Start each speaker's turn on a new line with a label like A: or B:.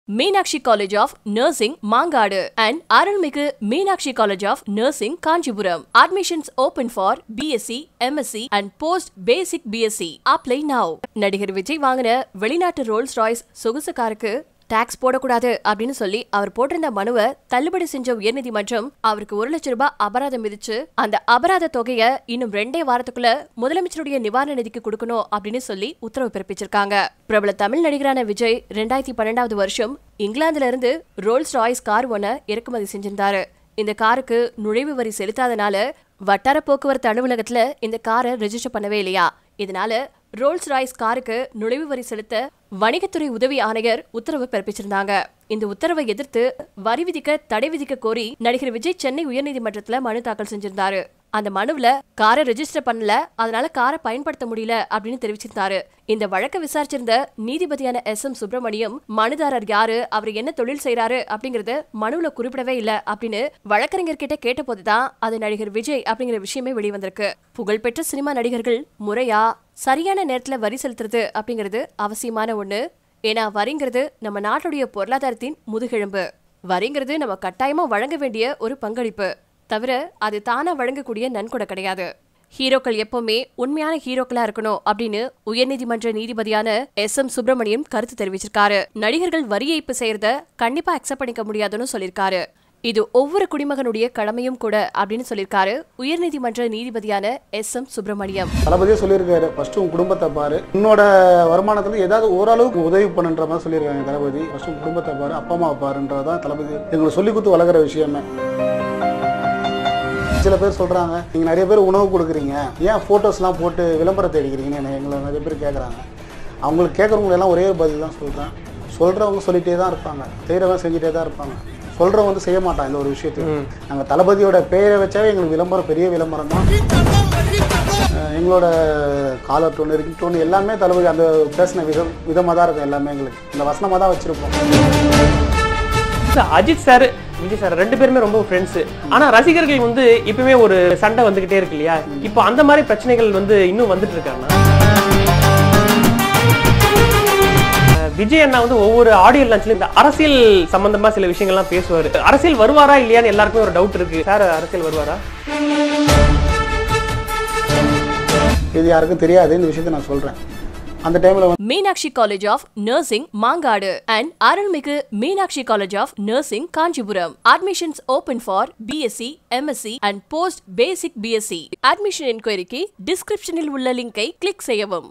A: Meenakshi college of nursing Mangadu and Arulmigu Meenakshi college of nursing Kanchipuram admissions open for BSc MSc and post basic BSc apply now நடிகர் விஜய் வாங்கின வெளிநாட்டு Rolls Royce சொகுசு காருக்கு tax போடக்கூடாது அப்படின்னு சொல்லி அவர் போட்டிருந்த மனுவை தள்ளுபடி செஞ்ச உயர்நீதிமன்றம் அவருக்கு ஒரு லட்சம் ரூபாய் அபராதம் விதிச்சு அந்த அபராத தொகையை இன்னும் ரெண்டே வாரத்துக்குள்ள முதலமைச்சருடைய நிவாரண நிதிக்கு கொடுக்கணும் அப்படின்னு சொல்லி உத்தரவு பிறப்பிச்சிருக்காங்க பிரபல தமிழ் நடிகரான விஜய் ரெண்டாயிரத்தி பன்னெண்டாவது வருஷம் இங்கிலாந்துல இருந்து ரோல்ஸ் ராய்ஸ் கார் ஒன்ன இறக்குமதி செஞ்சிருந்தாரு இந்த காருக்கு நுழைவு வரி செலுத்தாதனால வட்டார போக்குவரத்து அலுவலகத்துல இந்த காரை ரெஜிஸ்டர் பண்ணவே இல்லையா இதனால ரோல்ஸ் ராய்ஸ் காருக்கு நுழைவு வரி செலுத்த வணிகத்துறை உதவி ஆணையர் உத்தரவு பிறப்பிச்சிருந்தாங்க இந்த உத்தரவை எதிர்த்து வரி விதிக்க தடை விதிக்க கோரி நடிகர் விஜய் சென்னை உயர்நீதிமன்றத்துல மனு தாக்கல் செஞ்சிருந்தாரு அந்த மனுவுல காரை ரெஜிஸ்டர் பண்ணல அதனால காரை பயன்படுத்த முடியல அப்படின்னு தெரிவிச்சிருந்தாரு இந்த வழக்கை விசாரிச்சிருந்த நீதிபதியான எஸ் எம் சுப்பிரமணியம் மனுதாரர் யாரு அவர் என்ன தொழில் செய்யறாரு அப்படிங்கறது மனுவுல குறிப்பிடவே இல்ல அப்படின்னு வழக்கறிஞர் கிட்ட கேட்டபோதுதான் அது நடிகர் விஜய் அப்படிங்கிற விஷயமே வெளிவந்திருக்கு புகழ்பெற்ற சினிமா நடிகர்கள் முறையா சரியான நேரத்துல வரி செலுத்துறது அப்படிங்கிறது அவசியமான ஒண்ணு ஏன்னா வரிங்கிறது நம்ம நாட்டுடைய பொருளாதாரத்தின் முதுகெலும்பு வரிங்கிறது நம்ம கட்டாயமா வழங்க வேண்டிய ஒரு பங்களிப்பு தவிர அது தானா வழங்கக்கூடிய நன்கொடை கிடையாது ஹீரோக்கள் எப்பவுமே உண்மையான ஹீரோக்களா இருக்கணும் அப்படின்னு உயர்நீதிமன்ற நீதிபதியான எஸ் எம் சுப்பிரமணியம் கருத்து தெரிவிச்சிருக்காரு நடிகர்கள் வரி ஏய்ப்பு செய்யறத கண்டிப்பா அக்செப்ட் பண்ணிக்க முடியாதுன்னு சொல்லியிருக்காரு இது ஒவ்வொரு குடிமகனுடைய கடமையும் கூட அப்படின்னு சொல்லியிருக்காரு உயர்நீதிமன்ற நீதிபதியான எஸ் எம் சுப்பிரமணியம்
B: தளபதியே சொல்லியிருக்காரு ஃபர்ஸ்ட் உன் குடும்பத்தை பாரு உன்னோட வருமானத்துல ஏதாவது ஓரளவுக்கு உதவி பண்ணுன்ற மாதிரி சொல்லியிருக்காங்க தளபதி ஃபர்ஸ்ட் உன் குடும்பத்தை பாரு அப்பா அம்மா பாருன்றதான் தளபதி எங்களை சொல்லி கொடுத்து வளர்க்குற விஷயமே சில பேர் சொல்றாங்க நீங்க நிறைய பேர் உணவு கொடுக்குறீங்க ஏன் போட்டோஸ்லாம் போட்டு விளம்பரத்தை அடிக்கிறீங்கன்னு எங்களை நிறைய பேர் கேட்குறாங்க அவங்களுக்கு கேட்குறவங்க எல்லாம் ஒரே பதில் தான் சொல்றேன் சொல்றவங்க சொல்லிட்டே தான் இருப்பாங்க செய்கிறவங்க செஞ்சுட்டே தான் இருப்பாங்க சொல்றவங்க வந்து செய்ய மாட்டான் இந்த ஒரு விஷயத்துக்கு நாங்கள் தளபதியோட பெயரை வச்சாவே எங்களுக்கு விளம்பரம் பெரிய விளம்பரம் தான் அஹ் எங்களோட காலர் டோன் ரிங் டோன் எல்லாமே தளபதி அந்த பேசின விதம் விதமாக தான் இருக்கும் எல்லாமே எங்களுக்கு இந்த வசனமாக தான் வச்சுருப்போம்
C: sir, Ajith sir Vijay sir ரெண்டு பேருமே ரொம்ப ஃப்ரெண்ட்ஸ் ஆனா ரசிகர்கள் வந்து இப்பவுமே ஒரு சண்டை வந்துகிட்டே இருக்கு இல்லையா இப்போ அந்த மாதிரி பிரச்சனைகள் வந்து இன்னும் வந்துட்டு இருக்காங்க அஹ் விஜய் அண்ணா வந்து ஒவ்வொரு ஆடியோ லான்ச்ல இந்த அரசியல் சம்பந்தமா சில விஷயங்கள்லாம் பேசுவாரு அரசியல் வருவாரா இல்லையான்னு எல்லாருக்குமே ஒரு டவுட் இருக்கு சார் அரசியல் வருவாரா
B: இது யாருக்கும் தெரியாது இந்த விஷயத்தை நான் சொல்கிறேன் அந்த டைமில் வந்து
A: Meenakshi college of nursing Mangadu and Arulmigu Meenakshi college of nursing Kanchipuram admissions open for BSc MSc and post basic BSc admission என்கொயரிக்கு டிஸ்கிரிப்ஷனில் உள்ள லிங்கை கிளிக் செய்யவும்